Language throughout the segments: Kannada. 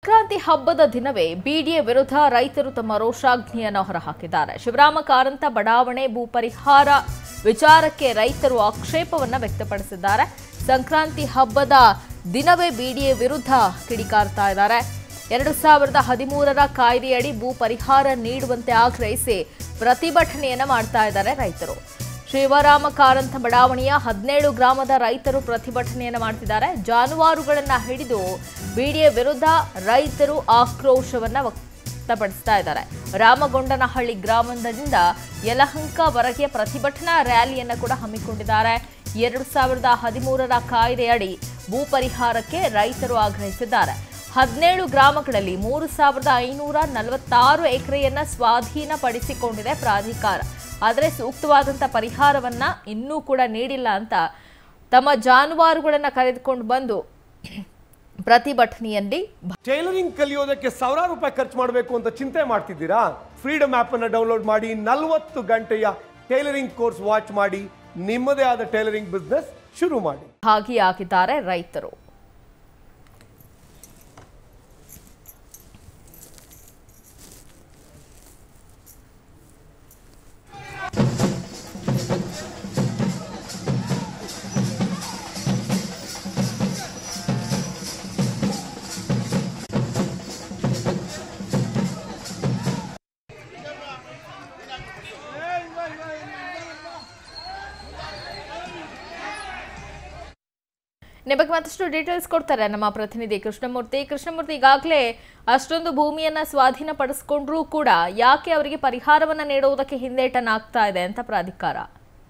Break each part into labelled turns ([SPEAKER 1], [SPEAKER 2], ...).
[SPEAKER 1] ಸಂಕ್ರಾಂತಿ ಹಬ್ಬದ ದಿನವೇ ಬಿಡಿಎ ವಿರುದ್ಧ ರೈತರು ತಮ್ಮ ರೋಷಾಗ್ನಿಯನ್ನು ಹೊರಹಾಕಿದ್ದಾರೆ ಶಿವರಾಮ ಕಾರಂತ ಬಡಾವಣೆ ಭೂ ಪರಿಹಾರ ವಿಚಾರಕ್ಕೆ ರೈತರು ಆಕ್ಷೇಪವನ್ನ ವ್ಯಕ್ತಪಡಿಸಿದ್ದಾರೆ ಸಂಕ್ರಾಂತಿ ಹಬ್ಬದ ದಿನವೇ ಬಿಡಿಎ ವಿರುದ್ಧ ಕಿಡಿಕಾರ್ತಾ ಇದ್ದಾರೆ ಎರಡು ಸಾವಿರದ ಹದಿಮೂರರ ಕಾಯ್ದೆಯಡಿ ಭೂ ಪರಿಹಾರ ನೀಡುವಂತೆ ಆಗ್ರಹಿಸಿ ಪ್ರತಿಭಟನೆಯನ್ನ ಮಾಡ್ತಾ ಇದ್ದಾರೆ ರೈತರು ಶಿವರಾಮ ಕಾರಂತ ಬಡಾವಣೆಯ ಹದಿನೇಳು ಗ್ರಾಮದ ರೈತರು ಪ್ರತಿಭಟನೆಯನ್ನು ಮಾಡ್ತಿದ್ದಾರೆ ಜಾನುವಾರುಗಳನ್ನ ಹಿಡಿದು ಬಿಡಿಎ ವಿರುದ್ಧ ರೈತರು ಆಕ್ರೋಶವನ್ನ ವ್ಯಕ್ತಪಡಿಸ್ತಾ ಇದ್ದಾರೆ ರಾಮಗೊಂಡನಹಳ್ಳಿ ಗ್ರಾಮದಿಂದ ಯಲಹಂಕವರೆಗೆ ಪ್ರತಿಭಟನಾ ರ್ಯಾಲಿಯನ್ನ ಕೂಡ ಹಮ್ಮಿಕೊಂಡಿದ್ದಾರೆ ಎರಡು ಸಾವಿರದ ಹದಿಮೂರರ ಕಾಯ್ದೆಯಡಿ ಭೂ ಪರಿಹಾರಕ್ಕೆ ರೈತರು ಆಗ್ರಹಿಸಿದ್ದಾರೆ ಹದಿನೇಳು ಗ್ರಾಮಗಳಲ್ಲಿ ಮೂರು ಸಾವಿರದ ಐನೂರ ನಲವತ್ತಾರು ಎಕರೆಯನ್ನ ಸ್ವಾಧೀನಪಡಿಸಿಕೊಂಡಿದೆ ಪ್ರಾಧಿಕಾರ ಆದರೆ ಸೂಕ್ತವಾದಂಥ ಪರಿಹಾರವನ್ನ ಇನ್ನೂ ಕೂಡ ನೀಡಿಲ್ಲ ಅಂತ ತಮ್ಮ ಜಾನುವಾರುಗಳನ್ನು ಕರೆದುಕೊಂಡು ಬಂದು ಪ್ರತಿಭಟನೆಯಲ್ಲಿ
[SPEAKER 2] ಟೈಲರಿಂಗ್ ಕಲಿಯೋದಕ್ಕೆ ಸಾವಿರಾರು ರೂಪಾಯಿ ಖರ್ಚು ಮಾಡಬೇಕು ಅಂತ ಚಿಂತೆ ಮಾಡ್ತಿದ್ದೀರಾ ಫ್ರೀಡಮ್ ಆ್ಯಪ್ ಅನ್ನು ಡೌನ್ಲೋಡ್ ಮಾಡಿ ನಲವತ್ತು ಗಂಟೆಯ ಟೈಲರಿಂಗ್ ಕೋರ್ಸ್ ವಾಚ್ ಮಾಡಿ ನಿಮ್ಮದೇ ಆದ ಟೈಲರಿಂಗ್ ಬಿಸ್ನೆಸ್ ಶುರು ಮಾಡಿ
[SPEAKER 1] ಭಾಗಿಯಾಗಿದ್ದಾರೆ ರೈತರು ನಿಮ್ಮ ಬಗ್ಗೆ ಮತ್ತಷ್ಟು ಡೀಟೇಲ್ಸ್ ಕೊಡ್ತಾರೆ ನಮ್ಮ ಪ್ರತಿನಿಧಿ ಕೃಷ್ಣಮೂರ್ತಿ ಕೃಷ್ಣಮೂರ್ತಿ ಈಗಾಗಲೇ ಅಷ್ಟೊಂದು ಭೂಮಿಯನ್ನ ಸ್ವಾಧೀನಪಡಿಸ್ಕೊಂಡ್ರೂ ಕೂಡ ಯಾಕೆ ಅವರಿಗೆ ಪರಿಹಾರವನ್ನ ನೀಡುವುದಕ್ಕೆ ಹಿಂದೇಟನಾಗ್ತಾ ಇದೆ ಅಂತ ಪ್ರಾಧಿಕಾರ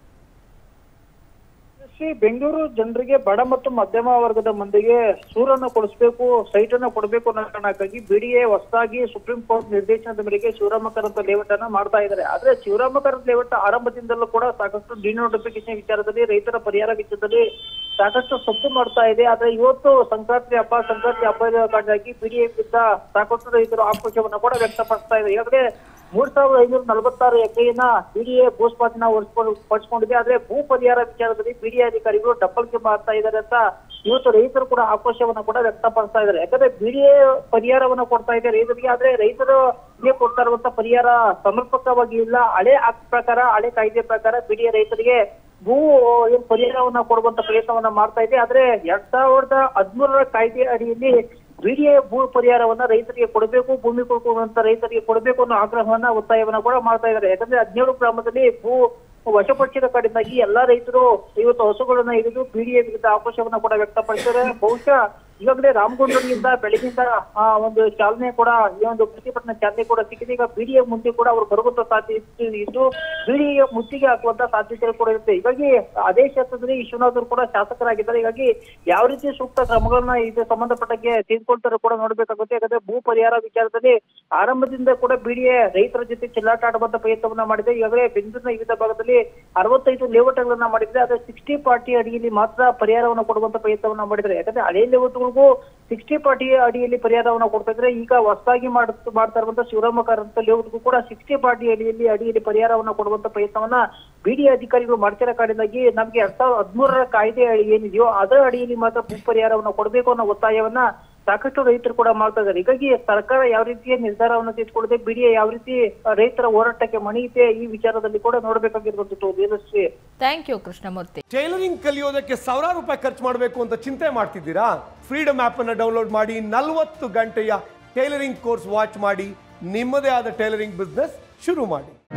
[SPEAKER 3] ಶ್ರೀ ಬೆಂಗಳೂರು ಜನರಿಗೆ ಬಡ ಮತ್ತು ಮಧ್ಯಮ ವರ್ಗದ ಮಂದಿಗೆ ಸೂರನ್ನು ಕೊಡಿಸ್ಬೇಕು ಸೈಟ್ ಅನ್ನು ಕೊಡಬೇಕು ಅನ್ನೋ ಕಾರಣಕ್ಕಾಗಿ ಬಿಡಿಎ ಹೊಸದಾಗಿ ಸುಪ್ರೀಂ ಕೋರ್ಟ್ ನಿರ್ದೇಶನದ ಮೇರೆಗೆ ಶಿವರಾಮ ಕಾರಂತ ಲೇಔಟ್ ಅನ್ನ ಮಾಡ್ತಾ ಇದ್ದಾರೆ ಆದ್ರೆ ಶಿವರಾಮ ಕಾರಂತ ಲೇಔಟ್ ಆರಂಭದಿಂದಲೂ ಕೂಡ ಸಾಕಷ್ಟು ಡಿನೋಟಿಫಿಕೇಶನ್ ವಿಚಾರದಲ್ಲಿ ರೈತರ ಪರಿಹಾರ ವಿಚಾರದಲ್ಲಿ ಸಾಕಷ್ಟು ಸೊಪ್ಪು ಮಾಡ್ತಾ ಇದೆ ಆದ್ರೆ ಇವತ್ತು ಸಂಕ್ರಾಂತಿ ಹಬ್ಬ ಸಂಕ್ರಾಂತಿ ಹಬ್ಬದ ಕಾರಣವಾಗಿ ಬಿಡಿಎ ವಿರುದ್ಧ ಸಾಕಷ್ಟು ರೈತರು ಆಕ್ರೋಶವನ್ನ ಕೂಡ ವ್ಯಕ್ತಪಡಿಸ್ತಾ ಇದ್ದಾರೆ ಈಗಾಗಲೇ ಮೂರ್ ಸಾವಿರದ ಐನೂರ ನಲವತ್ತಾರು ಎಕರೆಯನ್ನ ಬಿಡಿಎ ಭೂಸ್ವಾಧೀನ ಹೊರಿಸ್ಕೊಂಡು ಪಡಿಸ್ಕೊಂಡಿದೆ ಆದ್ರೆ ಭೂ ಪರಿಹಾರ ವಿಚಾರದಲ್ಲಿ ಬಿಡಿಎ ಅಧಿಕಾರಿಗಳು ಡಬ್ಬಲ್ಗೆ ಮಾಡ್ತಾ ಇದ್ದಾರೆ ಅಂತ ಇವತ್ತು ರೈತರು ಕೂಡ ಆಕ್ರೋಶವನ್ನ ಕೂಡ ವ್ಯಕ್ತಪಡಿಸ್ತಾ ಇದ್ದಾರೆ ಯಾಕಂದ್ರೆ ಬಿಡಿಎ ಪರಿಹಾರವನ್ನ ಕೊಡ್ತಾ ಇದೆ ರೈತರಿಗೆ ಆದ್ರೆ ರೈತರು ಕೊಡ್ತಾ ಇರುವಂತ ಪರಿಹಾರ ಸಮರ್ಪಕವಾಗಿ ಇಲ್ಲ ಹಳೆ ಆಕ್ಟ್ ಪ್ರಕಾರ ಹಳೆ ಕಾಯ್ದೆ ಪ್ರಕಾರ ಬಿಡಿಎ ರೈತರಿಗೆ ಭೂ ಏನ್ ಪರಿಹಾರವನ್ನ ಕೊಡುವಂತ ಪ್ರಯತ್ನವನ್ನ ಮಾಡ್ತಾ ಇದೆ ಆದ್ರೆ ಎರಡ್ ಸಾವಿರದ ಹದಿಮೂರರ ಕಾಯ್ದೆ ಅಡಿಯಲ್ಲಿ ಬಿಡಿಎ ಭೂ ಪರಿಹಾರವನ್ನ ರೈತರಿಗೆ ಕೊಡಬೇಕು ಭೂಮಿ ಕೊಡುವಂತ ರೈತರಿಗೆ ಕೊಡಬೇಕು ಅನ್ನೋ ಆಗ್ರಹವನ್ನ ಒತ್ತಾಯವನ್ನ ಕೂಡ ಮಾಡ್ತಾ ಇದ್ದಾರೆ ಯಾಕಂದ್ರೆ ಹದಿನೇಳು ಗ್ರಾಮದಲ್ಲಿ ಭೂ ವಶಪಡಿಸಿದ ಕಡೆಯಿಂದಾಗಿ ಎಲ್ಲಾ ರೈತರು ಇವತ್ತು ಹಸುಗಳನ್ನ ಹಿಡಿದು ಬಿಡಿಎ ವಿರುದ್ಧ ಆಕ್ರೋಶವನ್ನ ಕೂಡ ವ್ಯಕ್ತಪಡಿಸಿದ್ದಾರೆ ಬಹುಶಃ ಈಗಾಗಲೇ ರಾಮಗುಂಡನಿಂದ ಬೆಳಗಿಂದ ಆ ಒಂದು ಚಾಲನೆ ಕೂಡ ಈ ಒಂದು ಪ್ರತಿಭಟನೆ ಚಾಲನೆ ಕೂಡ ಸಿಕ್ಕಿದೆ ಈಗ ಬಿಡಿಎ ಮುಂದೆ ಕೂಡ ಅವರು ಬರುವಂತ ಸಾಧ್ಯತೆ ಇದ್ದು ಬಿಡಿಎ ಮುತ್ತಿಗೆ ಹಾಕುವಂತ ಸಾಧ್ಯತೆಗಳು ಕೂಡ ಇರುತ್ತೆ ಹೀಗಾಗಿ ಅದೇ ಕ್ಷೇತ್ರದಲ್ಲಿ ವಿಶ್ವನಾಥ್ ಅವರು ಕೂಡ ಶಾಸಕರಾಗಿದ್ದಾರೆ ಹೀಗಾಗಿ ಯಾವ ರೀತಿ ಸೂಕ್ತ ಕ್ರಮಗಳನ್ನ ಇದು ಸಂಬಂಧಪಟ್ಟಂಗೆ ತೆಗೆದುಕೊಳ್ತಾರೆ ಕೂಡ ನೋಡ್ಬೇಕಾಗುತ್ತೆ ಯಾಕಂದ್ರೆ ಭೂ ಪರಿಹಾರ ವಿಚಾರದಲ್ಲಿ ಆರಂಭದಿಂದ ಕೂಡ ಬಿಡಿಎ ರೈತರ ಜೊತೆ ಚೆಲ್ಲಾಟ ಆಡುವಂತ ಪ್ರಯತ್ನವನ್ನ ಮಾಡಿದೆ ಈಗಾಗಲೇ ಬೆಂಗಳೂರಿನ ವಿವಿಧ ಭಾಗದಲ್ಲಿ ಅರವತ್ತೈದು ಲೇಔಟ್ಗಳನ್ನ ಮಾಡಿದ್ರೆ ಆದ್ರೆ ಸಿಕ್ಸ್ಟಿ ಪಾರ್ಟಿ ಅಡಿಯಲ್ಲಿ ಮಾತ್ರ ಪರಿಹಾರವನ್ನು ಕೊಡುವಂತ ಪ್ರಯತ್ನವನ್ನ ಮಾಡಿದ್ದಾರೆ ಯಾಕಂದ್ರೆ ಹಳೆ ಲೇಔಟ್ಗಳಿಗೂ ಸಿಕ್ಸ್ಟಿ ಪಾರ್ಟಿ ಅಡಿಯಲ್ಲಿ ಪರಿಹಾರವನ್ನ ಕೊಡ್ತಾ ಇದ್ರೆ ಈಗ ಹೊಸದಾಗಿ ಮಾಡ್- ಮಾಡ್ತಾ ಇರುವಂತ ಶಿವರಾಮ ಕಾರಂತ ಲೇಔಟ್ಗೂ ಕೂಡ ಸಿಕ್ಸ್ಟಿ ಪಾರ್ಟಿ ಅಡಿಯಲ್ಲಿ ಅಡಿಯಲ್ಲಿ ಪರಿಹಾರವನ್ನ ಕೊಡುವಂತ ಪ್ರಯತ್ನವನ್ನ ಬಿಡಿ ಅಧಿಕಾರಿಗಳು ಮಾಡ್ತಿರೋ ಕಾರಣವಾಗಿ ನಮ್ಗೆ ಎರಡ್ ಸಾವಿರದ ಹದಿಮೂರರ ಕಾಯ್ದೆ ಏನಿದೆಯೋ ಅದರ ಅಡಿಯಲ್ಲಿ ಮಾತ್ರ ಭೂ ಪರಿಹಾರವನ್ನ ಕೊಡಬೇಕು ಅನ್ನೋ ಒತ್ತಾಯವನ್ನ ಸಾಕಷ್ಟು ರೈತರು ಕೂಡ ಮಾಡ್ತಾ ಇದ್ದಾರೆ ಹೀಗಾಗಿ ಸರ್ಕಾರ ಯಾವ ರೀತಿಯ ನಿರ್ಧಾರವನ್ನು ತೆಗೆದುಕೊಳ್ಳದೆ ಬಿಡಿಎ ಯಾವ ರೀತಿ ರೈತರ ಹೋರಾಟಕ್ಕೆ ಮಣಿಯುತ್ತೆ ಈ ವಿಚಾರದಲ್ಲಿ ಕೂಡ ನೋಡ್ಬೇಕಾಗಿರುವಂತದ್ದು Vedashree
[SPEAKER 1] thank you Krishnamurthy
[SPEAKER 2] tailoring ಕಲಿಯೋದಕ್ಕೆ ಸಾವಿರಾರು ರೂಪಾಯಿ ಖರ್ಚು ಮಾಡಬೇಕು ಅಂತ ಚಿಂತೆ ಮಾಡ್ತಿದ್ದೀರಾ ಫ್ರೀಡಮ್ ಆ್ಯಪ್ ಅನ್ನು ಡೌನ್ಲೋಡ್ ಮಾಡಿ ನಲವತ್ತು ಗಂಟೆಯ ಟೈಲರಿಂಗ್ ಕೋರ್ಸ್ ವಾಚ್ ಮಾಡಿ ನಿಮ್ಮದೇ ಆದ ಟೈಲರಿಂಗ್ ಬಿಸ್ನೆಸ್ ಶುರು ಮಾಡಿ